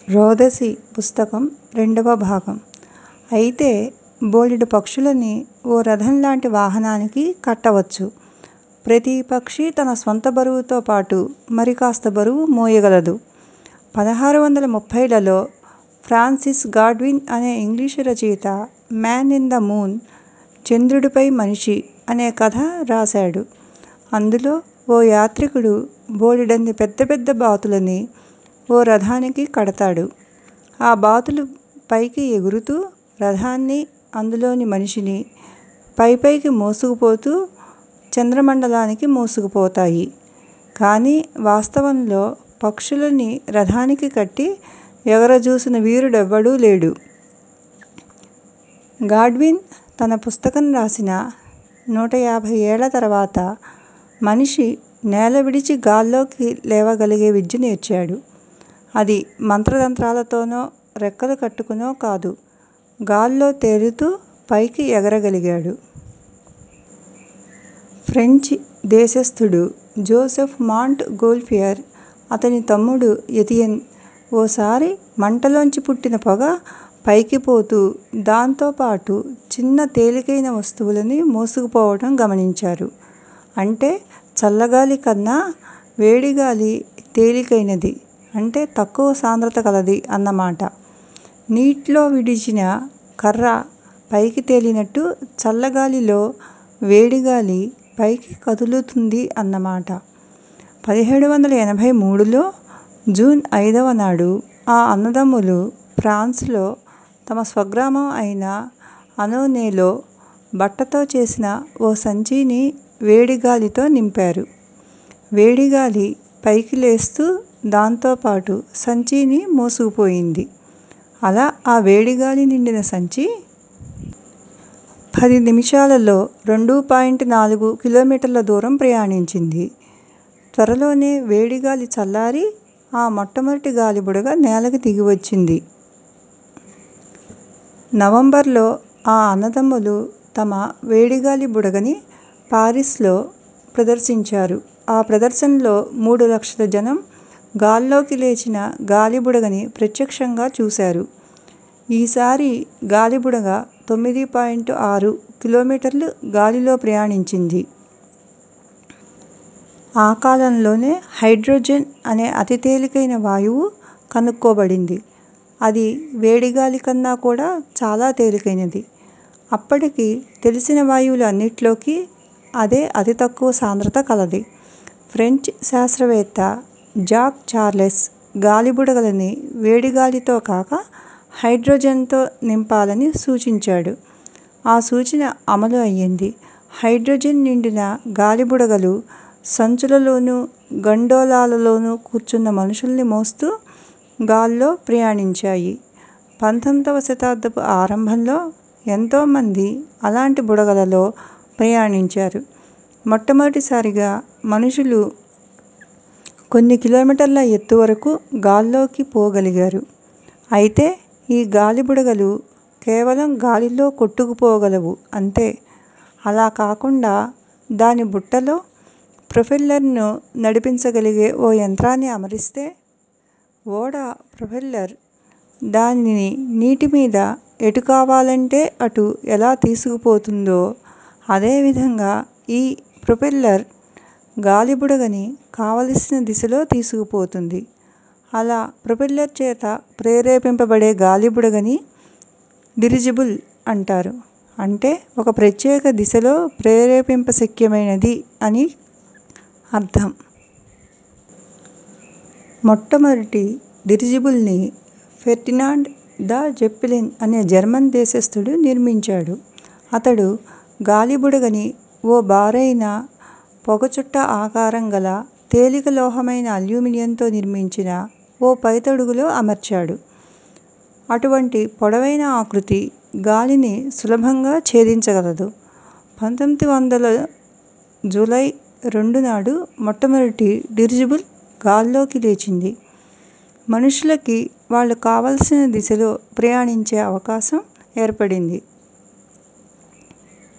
రోదసి పుస్తకం రెండవ భాగం అయితే బోలెడు పక్షులని ఓ రథం లాంటి వాహనానికి కట్టవచ్చు ప్రతి పక్షి తన సొంత బరువుతో పాటు మరి కాస్త బరువు మోయగలదు పదహారు వందల ముప్పైలలో ఫ్రాన్సిస్ గాడ్విన్ అనే ఇంగ్లీషు రచయిత మ్యాన్ ఇన్ ద మూన్ చంద్రుడిపై మనిషి అనే కథ రాశాడు అందులో ఓ యాత్రికుడు బోలెడన్ని పెద్ద పెద్ద బాతులని ఓ రథానికి కడతాడు ఆ బాతులు పైకి ఎగురుతూ రథాన్ని అందులోని మనిషిని పైపైకి మోసుకుపోతూ చంద్రమండలానికి మోసుకుపోతాయి కానీ వాస్తవంలో పక్షులని రథానికి కట్టి ఎగరజూసిన వీరుడెవ్వడూ లేడు గాడ్విన్ తన పుస్తకం రాసిన నూట యాభై ఏళ్ల తర్వాత మనిషి నేల విడిచి గాల్లోకి లేవగలిగే విద్య నేర్చాడు అది మంత్రతంత్రాలతోనో రెక్కలు కట్టుకునో కాదు గాల్లో తేలుతూ పైకి ఎగరగలిగాడు ఫ్రెంచ్ దేశస్థుడు జోసెఫ్ మాంట్ గోల్ఫియర్ అతని తమ్ముడు ఎతియన్ ఓసారి మంటలోంచి పుట్టిన పొగ పైకి పోతూ దాంతో పాటు చిన్న తేలికైన వస్తువులని మోసుకుపోవడం గమనించారు అంటే చల్లగాలి కన్నా వేడిగాలి తేలికైనది అంటే తక్కువ సాంద్రత కలది అన్నమాట నీటిలో విడిచిన కర్ర పైకి తేలినట్టు చల్లగాలిలో వేడిగాలి పైకి కదులుతుంది అన్నమాట పదిహేడు వందల ఎనభై మూడులో జూన్ ఐదవ నాడు ఆ అన్నదమ్ములు ఫ్రాన్స్లో తమ స్వగ్రామం అయిన అనోనేలో బట్టతో చేసిన ఓ సంచిని వేడిగాలితో నింపారు వేడిగాలి పైకి లేస్తూ దాంతోపాటు సంచిని మోసుకుపోయింది అలా ఆ వేడిగాలి నిండిన సంచి పది నిమిషాలలో రెండు పాయింట్ నాలుగు కిలోమీటర్ల దూరం ప్రయాణించింది త్వరలోనే వేడిగాలి చల్లారి ఆ మొట్టమొదటి గాలిబుడగ నేలకు దిగివచ్చింది నవంబర్లో ఆ అన్నదమ్ములు తమ వేడిగాలి బుడగని పారిస్లో ప్రదర్శించారు ఆ ప్రదర్శనలో మూడు లక్షల జనం గాల్లోకి లేచిన గాలిబుడగని ప్రత్యక్షంగా చూశారు ఈసారి గాలిబుడగ తొమ్మిది పాయింట్ ఆరు కిలోమీటర్లు గాలిలో ప్రయాణించింది ఆ కాలంలోనే హైడ్రోజన్ అనే అతి తేలికైన వాయువు కనుక్కోబడింది అది వేడిగాలి కన్నా కూడా చాలా తేలికైనది అప్పటికి తెలిసిన వాయువులు అన్నిట్లోకి అదే అతి తక్కువ సాంద్రత కలది ఫ్రెంచ్ శాస్త్రవేత్త జాక్ చార్లెస్ గాలిబుడగలని వేడిగాలితో కాక హైడ్రోజన్తో నింపాలని సూచించాడు ఆ సూచన అమలు అయ్యింది హైడ్రోజన్ నిండిన గాలిబుడగలు సంచులలోనూ గండోలాలలోనూ కూర్చున్న మనుషుల్ని మోస్తూ గాల్లో ప్రయాణించాయి పంతొమ్మిదవ శతాబ్దపు ఆరంభంలో ఎంతోమంది అలాంటి బుడగలలో ప్రయాణించారు మొట్టమొదటిసారిగా మనుషులు కొన్ని కిలోమీటర్ల ఎత్తు వరకు గాల్లోకి పోగలిగారు అయితే ఈ గాలిబుడగలు కేవలం గాలిలో కొట్టుకుపోగలవు అంతే అలా కాకుండా దాని బుట్టలో ప్రొపెల్లర్ను నడిపించగలిగే ఓ యంత్రాన్ని అమరిస్తే ఓడ ప్రొపెల్లర్ దానిని నీటి మీద ఎటు కావాలంటే అటు ఎలా తీసుకుపోతుందో అదేవిధంగా ఈ ప్రొపెల్లర్ గాలిబుడగని కావలసిన దిశలో తీసుకుపోతుంది అలా ప్రొపెల్లర్ చేత ప్రేరేపింపబడే గాలిబుడగని డిరిజిబుల్ అంటారు అంటే ఒక ప్రత్యేక దిశలో ప్రేరేపింపశక్యమైనది అని అర్థం మొట్టమొదటి డిరిజిబుల్ని ఫెర్డినాండ్ ద జెప్పెలిన్ అనే జర్మన్ దేశస్థుడు నిర్మించాడు అతడు గాలిబుడగని ఓ బారైన పొగచుట్ట ఆకారం గల తేలిక లోహమైన అల్యూమినియంతో నిర్మించిన ఓ పైతొడుగులో అమర్చాడు అటువంటి పొడవైన ఆకృతి గాలిని సులభంగా ఛేదించగలదు పంతొమ్మిది వందల జూలై రెండు నాడు మొట్టమొదటి డిరిజిబుల్ గాల్లోకి లేచింది మనుషులకి వాళ్ళు కావలసిన దిశలో ప్రయాణించే అవకాశం ఏర్పడింది